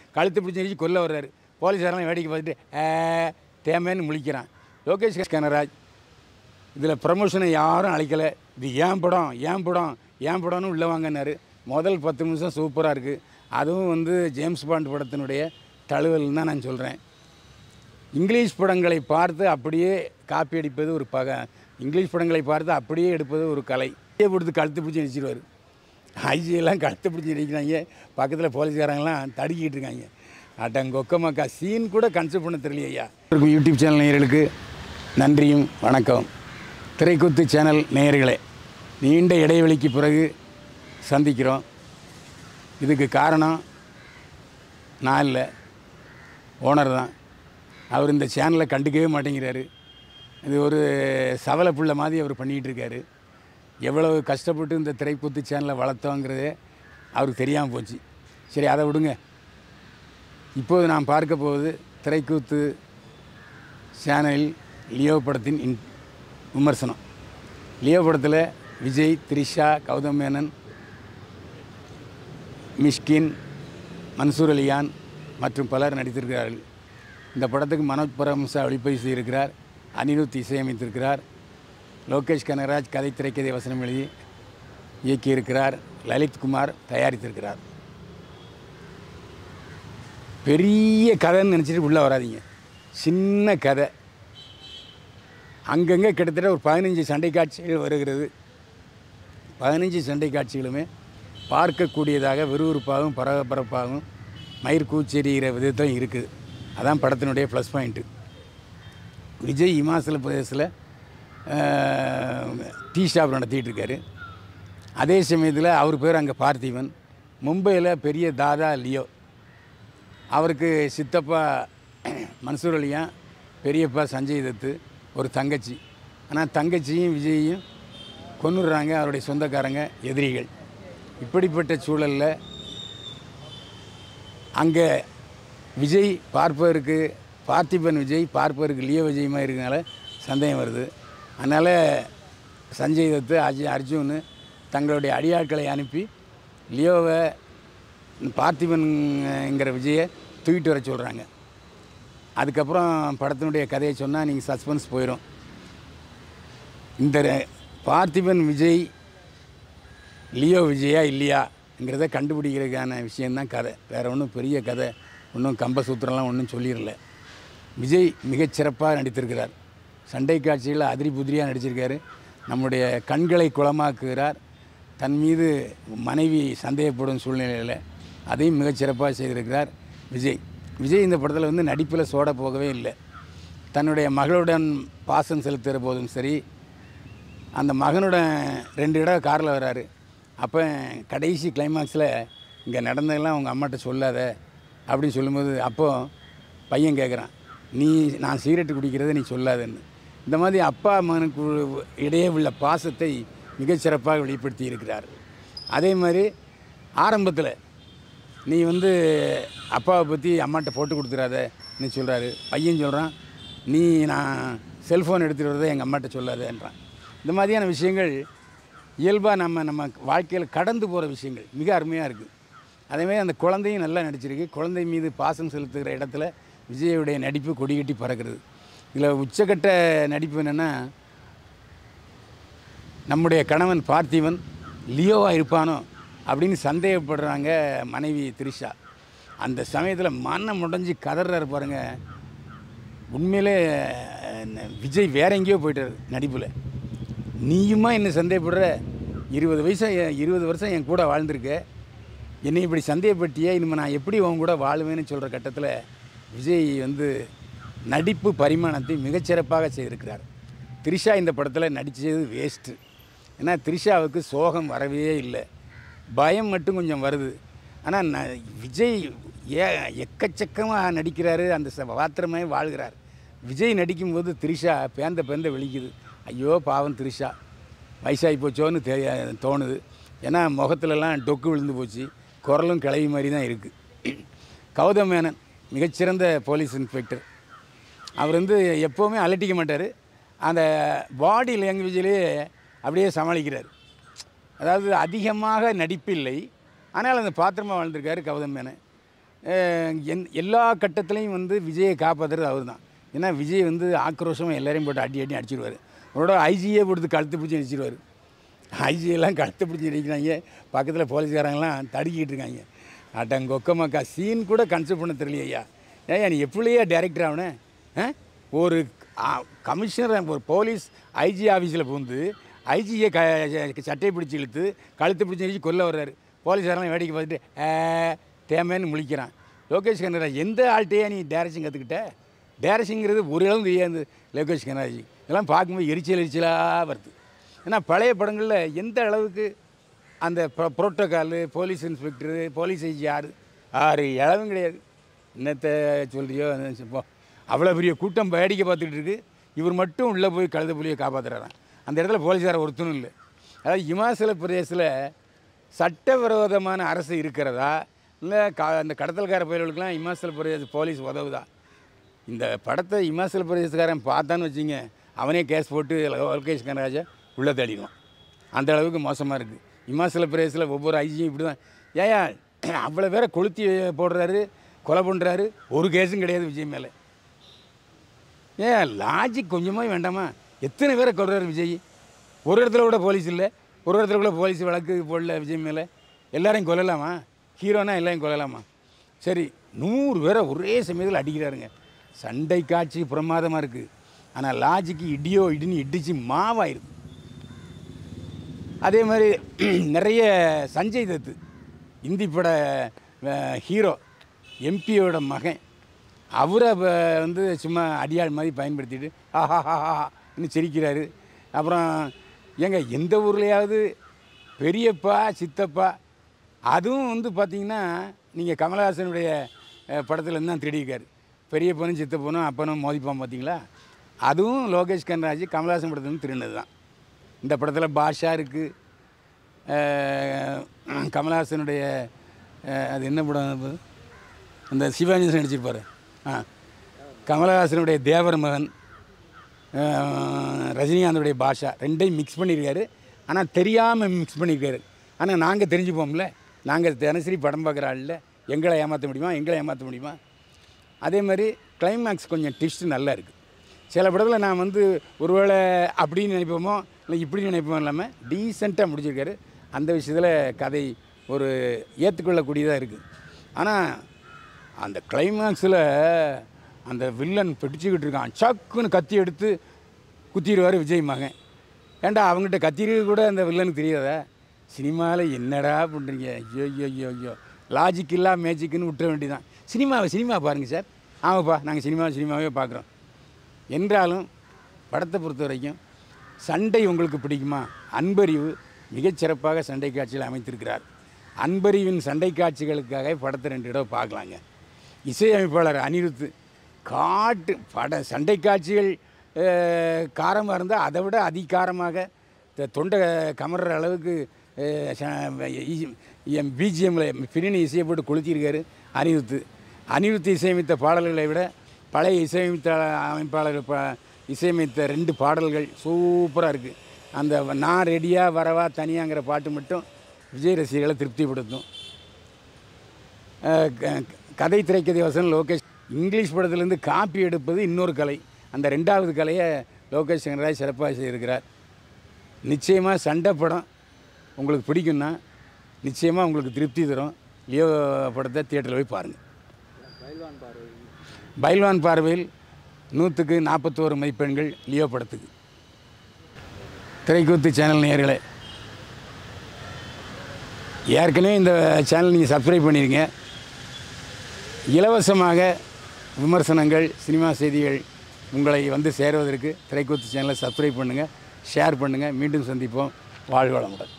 கழுத்து பிடிச்சி நெரிச்சு கொல்ல வர்றாரு போலீஸாரெல்லாம் வேடிக்கை பார்த்துட்டு ஏ தேமேன்னு முழிக்கிறான் லோகேஷ் கனராஜ் இதில் ப்ரமோஷனை யாரும் அழைக்கலை இது ஏன் படம் ஏன் படம் ஏன் படம்னு உள்ளே வாங்கினாரு முதல் பத்து நிமிஷம் சூப்பராக இருக்குது அதுவும் வந்து ஜேம்ஸ் பாண்ட் படத்தினுடைய தழுவல்னு தான் நான் சொல்கிறேன் இங்கிலீஷ் படங்களை பார்த்து அப்படியே காப்பி அடிப்பது ஒரு பக இங்கிலீஷ் படங்களை பார்த்து அப்படியே எடுப்பது ஒரு கலை அப்படியே கொடுத்து கழுத்து பிடிச்சி நினச்சிடுவார் ஐஜியெல்லாம் கழுத்து பிடிச்சி நிற்கிறாங்க பக்கத்தில் போலீஸ்காரங்களாம் தடுக்கிட்டு இருக்காங்க அட்டங்கொக்கமாக்கா சீன் கூட கன்சிடர் பண்ண தெரியலையா யூடியூப் சேனல் நேயர்களுக்கு நன்றியும் வணக்கம் திரைக்குத்து சேனல் நேயர்களே நீண்ட இடைவெளிக்கு பிறகு சந்திக்கிறோம் இதுக்கு காரணம் நான் இல்லை ஓனர் தான் அவர் இந்த சேனலை கண்டுக்கவே மாட்டேங்கிறாரு இது ஒரு சவலை புள்ள மாதிரி அவர் பண்ணிகிட்டு இருக்காரு எவ்வளவு கஷ்டப்பட்டு இந்த திரைக்குத்து சேனலை வளர்த்தோங்கிறதே அவருக்கு தெரியாமல் போச்சு சரி அதை விடுங்க இப்போது நாம் பார்க்க போவது திரைக்கூத்து சேனலில் லியோ படத்தின் இன் விமர்சனம் லியோ படத்தில் விஜய் த்ரிஷா கௌதம் மேனன் மிஷ்கின் மன்சூர் அலியான் மற்றும் பலர் நடித்திருக்கிறார்கள் இந்த படத்துக்கு மனோஜ் பரமசா ஒளிப்பதிவு செய்திருக்கிறார் அனிருத் இசையமைத்திருக்கிறார் லோகேஷ் கனகராஜ் கதை திரைக்கதை வசனம் எழுதி இயக்கியிருக்கிறார் லலித் குமார் தயாரித்திருக்கிறார் பெரிய கதைன்னு நினச்சிட்டு உள்ளே வராதீங்க சின்ன கதை அங்கங்கே கிட்டத்தட்ட ஒரு பதினஞ்சு சண்டை காட்சிகள் வருகிறது பதினஞ்சு சண்டை காட்சிகளுமே பார்க்கக்கூடியதாக விறுவிறுப்பாகவும் பரபரப்பாகவும் மயிர் கூச்செறிகிற விதத்தும் இருக்குது அதான் படத்தினுடைய ப்ளஸ் பாயிண்ட்டு விஜய் இமாச்சல பிரதேசில் டீ ஷாப் நடத்திட்டு இருக்காரு அதே சமயத்தில் அவர் பேர் அங்கே பார்த்திபன் மும்பையில் பெரிய தாதா லியோ அவருக்கு சித்தப்பா மன்சூர் அலியா பெரியப்பா சஞ்சய் தத்து ஒரு தங்கச்சி ஆனால் தங்கச்சியும் விஜயையும் கொன்னுடுறாங்க அவருடைய சொந்தக்காரங்க எதிரிகள் இப்படிப்பட்ட சூழலில் அங்கே விஜய் பார்ப்பதற்கு பார்த்திபன் விஜய் பார்ப்பதற்கு லியோ விஜயமாக இருக்கனால சந்தேகம் வருது அதனால் சஞ்சய் தத்து அஜய் அர்ஜுன் தங்களுடைய அடியாட்களை அனுப்பி லியோவை பார்த்திபன்ங்கிற விஜயை தூக்கிட்டு வர சொல்கிறாங்க அதுக்கப்புறம் படத்தினுடைய கதையை சொன்னால் நீங்கள் சஸ்பென்ஸ் போயிடும் இந்த ரெ- பார்த்திபன் விஜய் லியோ விஜயா இல்லையாங்கிறத கண்டுபிடிக்கிறதுக்கான விஷயந்தான் கதை வேறு ஒன்றும் பெரிய கதை ஒன்றும் கம்பசூத்திரம்லாம் ஒன்றும் சொல்லிடல விஜய் மிகச்சிறப்பாக நடித்திருக்கிறார் சண்டை காட்சிகளில் அதிரி புதிரியாக நடிச்சிருக்காரு நம்முடைய கண்களை குளமாக்குகிறார் தன் மீது மனைவி சந்தேகப்படும் சூழ்நிலையில் அதையும் மிகச்சிறப்பாக செய்திருக்கிறார் விஜய் விஜய் இந்த படத்தில் வந்து நடிப்பில் சோட போகவே இல்லை தன்னுடைய மகளுடன் பாசம் செலுத்துகிற போதும் சரி அந்த மகனுடன் ரெண்டு இடம் காரில் வராரு அப்போ கடைசி கிளைமாக்ஸில் இங்கே நடந்ததெல்லாம் உங்கள் அம்மாட்ட சொல்லாத அப்படின்னு சொல்லும்போது அப்போ பையன் கேட்குறான் நீ நான் சிகரெட்டு குடிக்கிறதை நீ சொல்லாதன்னு இந்த மாதிரி அப்பா மகனுக்கு இடையே உள்ள பாசத்தை மிகச்சிறப்பாக வெளிப்படுத்தி இருக்கிறார் அதே மாதிரி ஆரம்பத்தில் நீ வந்து அப்பாவை பற்றி அம்மாட்ட போட்டு கொடுத்துறாதன்னு சொல்கிறாரு பையன் சொல்கிறான் நீ நான் செல்ஃபோன் எடுத்துகிட்டு வரதை எங்கள் அம்மாட்ட சொல்லாதேன்றான் இந்த மாதிரியான விஷயங்கள் இயல்பாக நம்ம நம்ம வாழ்க்கையில் கடந்து போகிற விஷயங்கள் மிக அருமையாக இருக்குது அதேமாதிரி அந்த குழந்தையும் நல்லா நடிச்சிருக்கு குழந்தை மீது பாசம் செலுத்துகிற இடத்துல விஜயுடைய நடிப்பு கொடிகட்டி பறக்கிறது இதில் உச்சக்கட்ட நடிப்பு என்னென்னா நம்முடைய கணவன் பார்த்திபன் லியோவாக இருப்பானோ அப்படின்னு சந்தேகப்படுறாங்க மனைவி திரிஷா அந்த சமயத்தில் மனம் முடைஞ்சு கதறாரு பாருங்க உண்மையிலே அஹ், விஜய் வேற எங்கேயோ போயிட்டார் நடிப்பில் நீயுமா என்ன சந்தேகப்படுற இருபது வயசு இருபது வருஷம் என் கூட வாழ்ந்திருக்க என்னை இப்படி சந்தேகப்பட்டியே இனிமேல் நான் எப்படி உன் கூட வாழுவேன்னு சொல்கிற கட்டத்தில் விஜய் வந்து நடிப்பு பரிமாணத்தை மிகச்சிறப்பாக செய்திருக்கிறார் த்ரிஷா இந்த படத்தில் நடித்தது வேஸ்ட்டு ஏன்னா த்ரிஷாவுக்கு சோகம் வரவே இல்லை பயம் மட்டும் கொஞ்சம் வருது ஆனால் ந விஜய் ஏ எக்கச்சக்கமாக நடிக்கிறாரு அந்த ச- பாத்திரமே வாழ்கிறார் விஜய் நடிக்கும்போது த்ரிஷா பேந்த பேந்த விழிக்குது ஐயோ பாவம் த்ரிஷா வயசாகி போச்சோன்னு தெரிய தோணுது ஏன்னா முகத்துலலாம் டொக்கு விழுந்து போச்சு குரலும் கிளவி மாதிரி தான் இருக்குது கௌதம் மேனன் மிகச்சிறந்த போலீஸ் இன்ஸ்பெக்டர் அவர் வந்து எப்போவுமே அலட்டிக்க மாட்டார் அந்த பாடி லாங்குவேஜிலேயே அப்படியே சமாளிக்கிறார் அதாவது அதிகமாக நடிப்பில்லை ஆனால் அந்த பாத்திரமாக வாழ்ந்திருக்காரு கௌதம் மேனன் அஹ், எந் எல்லா கட்டத்துலேயும் வந்து விஜயை காப்பாற்றுறது அவர் தான் ஏன்னா விஜய் வந்து ஆக்ரோஷமாக எல்லாரையும் போட்டு அடி அடி அடிச்சிடுவார் அவரோட ஐஜியே கொடுத்து கழுத்து பிடிச்சி அடிச்சிடுவார் ஐஜியெல்லாம் கழுத்து பிடிச்சி அடிக்கிறாங்க பக்கத்தில் போலீஸ்காரங்களாம் தடுக்கிட்டு இருக்காங்க அட்டங்கொக்கமாக்கா சீன் கூட கன்சிடர் பண்ண தெரியலையா ஐயா ஏய்யா நீ எப்படியா டேரக்டர் ஆகணே ஆ ஒரு கமிஷனர் ஒரு போலீஸ் ஐஜி ஆஃபீஸில் புகுந்து ஐஜியை க சட்டையை பிடிச்சி இழுத்து கழுத்து பிடிச்சி இழுத்து கொல்ல வர்றாரு போலீஸாரெல்லாம் வேடிக்கை பார்த்துட்டு ஏ தேமேன்னு முழிக்கிறான் லோகேஷ் கனராஜ் எந்த ஆள்கிட்டயே நீ டேரக்ஷன் கற்றுக்கிட்ட டேரக்ஷங்கிறது ஒரு அளவு தெரியாது லோகேஷ் கனராஜ் இதெல்லாம் பார்க்கும்போது எரிச்சல் எரிச்சலாக வருது ஏன்னா பழைய படங்களில் எந்த அளவுக்கு அந்த protocol police inspector police IG யார் ஆறு இளவும் கிடையாது என்னத்தை சொல்றியோ அதை போ அவ்வளோ பெரிய கூட்டம் வேடிக்கை பார்த்துட்டு இருக்கு இவர் மட்டும் உள்ளே போய் கழுத புலியை காப்பாற்றுறாராம் அந்த இடத்துல போலீஸார் ஒருத்தனும் இல்லை அதாவது இமாச்சல பிரதேசத்தில் சட்டவிரோதமான அரசு இருக்கிறதா இல்லை கா அந்த கடத்தல்கார பயிர்களுக்கெல்லாம் இமாச்சல பிரதேச போலீஸ் உதவுதா இந்த படத்தை இமாச்சல பிரதேசக்காரன் பார்த்தான்னு வச்சுங்க அவனே கேஸ் போட்டு லோகேஷ் கனராஜா உள்ளே தள்ளிடுவான் அந்த அளவுக்கு மோசமாக இருக்குது இமாச்சல பிரதேசத்தில் ஒவ்வொரு ஐஜியும் இப்படி தான் ஏயா அவ்வளோ பேரை கொளுத்தி போடுறாரு கொலை பண்ணுறாரு ஒரு கேஸும் கிடையாது விஜய் மேலே ஏன் லாஜிக் கொஞ்சமாக வேண்டாமா எத்தனை பேரை கொள்றாரு விஜய் ஒரு இடத்துல கூட போலீஸ் இல்லை ஒரு இடத்துல கூட போலீஸ் வழக்கு போடல விஜய் மேலே எல்லாரையும் கொல்லலாமா ஹீரோனா எல்லாரையும் கொல்லலாமா சரி நூறு பேரை ஒரே சமயத்தில் அடிக்கிறாருங்க சண்டை காட்சி பிரமாதமாக இருக்குது ஆனால் லாஜிக்கு இடியோ இடின்னு இடிச்சு மாவாயிருக்கு அதே மாதிரி நிறைய சஞ்சய் தத்து இந்தி பட அஹ், ஹீரோ எம்பியோட மகன் அவரை வ- வந்து சும்மா அடியாள் மாதிரி பயன்படுத்திட்டு ஆஹாஹான்னு சிரிக்கிறாரு அப்புறம் ஏங்க எந்த ஊர்லேயாவது பெரியப்பா சித்தப்பா அதுவும் வந்து பார்த்தீங்கன்னா நீங்கள் கமலஹாசனுடைய படத்தில் இருந்து தான் திருடிக்காரு பெரியப்பனும் சித்தப்பனும் அப்பனும் மோதிப்பான் பார்த்தீங்களா அதுவும் லோகேஷ் கனராஜ் கமலஹாசன் படத்துலேருந்து திருடினது தான் இந்த படத்தில் பாஷா இருக்குது கமலஹாசனுடைய அஹ், அது என்ன படம் அது? அந்த சிவாஜி நடிச்சிருப்பார் ஆ கமலஹாசனுடைய தேவர் மகன் அஹ், ரஜினிகாந்தோடைய பாஷா ரெண்டையும் மிக்ஸ் பண்ணியிருக்காரு ஆனால் தெரியாமல் மிக்ஸ் பண்ணியிருக்காரு ஆனால் நாங்கள் தெரிஞ்சுப்போம்ல நாங்கள் தினசரி படம் பார்க்குற ஆளில் எங்களை ஏமாற்ற முடியுமா எங்களை ஏமாற்ற முடியுமா அதே மாதிரி கிளைமேக்ஸ் கொஞ்சம் ட்விஸ்ட் நல்லா இருக்குது சில படத்தில் நான் வந்து ஒருவேளை அப்படின்னு நினைப்போமோ இல்லை இப்படி நினைப்போமோ இல்லாமல் டீசெண்டாக முடிச்சிருக்காரு அந்த விஷயத்தில் கதை ஒரு ஏற்றுக்கொள்ளக்கூடியதாக இருக்குது ஆனால் அந்த கிளைமேக்ஸில் அந்த வில்லன் பிடிச்சிக்கிட்டு இருக்கான் சக்குன்னு கத்தி எடுத்து குத்திடுவார் விஜய் மகன் ஏன்டா அவங்ககிட்ட கத்திரிக்க கூட அந்த வில்லனுக்கு தெரியாதா சினிமாவில் என்னடா பண்ணுறீங்க ஐயோ ஐயோ ஐயோ ஐயோ லாஜிக் இல்லா மேஜிக்குன்னு விட்டுற வேண்டியதான் சினிமாவை சினிமா பாருங்கள் சார் ஆமாப்பா நாங்கள் சினிமா சினிமாவே பார்க்குறோம் என்றாலும் படத்தை பொறுத்த வரைக்கும் சண்டை உங்களுக்கு பிடிக்குமா அன்பறிவு மிகச்சிறப்பாக சண்டை காட்சியில் அமைத்திருக்கிறார் அன்பறிவின் சண்டை காட்சிகளுக்காக படத்தை ரெண்டு தடவை பார்க்கலாங்க இசையமைப்பாளர் அனிருத்து காட்டு பட சண்டை காட்சிகள் காரமாக இருந்தால் அதை விட அதிகாரமாக த- தொண்டை கமர்ற அளவுக்கு என் பிஜிஎம்மில் பின்னணி இசையை போட்டு கொளுத்தியிருக்காரு அனிருத்து அனிருத்து இசையமைத்த பாடல்களை விட பழைய இசையமைத்த அமைப்பாளர் ப இசையமைத்த ரெண்டு பாடல்கள் சூப்பராக இருக்குது அந்த நான் ரெடியாக வரவா தனியாங்கிற பாட்டு மட்டும் விஜய் ரசிகர்களை திருப்திப்படுத்தும் அஹ் க- கதை திரைக்கதை வசனம் லோகேஷ் இங்கிலீஷ் படத்துலேருந்து காப்பி எடுப்பது இன்னொரு கலை அந்த ரெண்டாவது கலையை லோகேஷ் கனராஜ் சிறப்பாக செய்திருக்கிறார் நிச்சயமாக சண்டை படம் உங்களுக்கு பிடிக்கும்னா நிச்சயமாக உங்களுக்கு திருப்தி தரும் லியோ படத்தை தியேட்டரில் போய் பாருங்கள் பைல்வான் பார்வையில் நூற்றுக்கு நாற்பத்தோரு மதிப்பெண்கள் லியோ படத்துக்கு திரைக்கூத்து சேனல் நேயர்களே ஏற்கனவே இந்த சேனல் நீங்கள் சப்ஸ்கிரைப் பண்ணிடுங்க இலவசமாக விமர்சனங்கள் சினிமா செய்திகள் உங்களை வந்து சேருவதற்கு திரைக்கூத்து சேனலை சப்ஸ்கிரைப் பண்ணுங்கள் ஷேர் பண்ணுங்கள் மீண்டும் சந்திப்போம் வாழ்வளமுடன்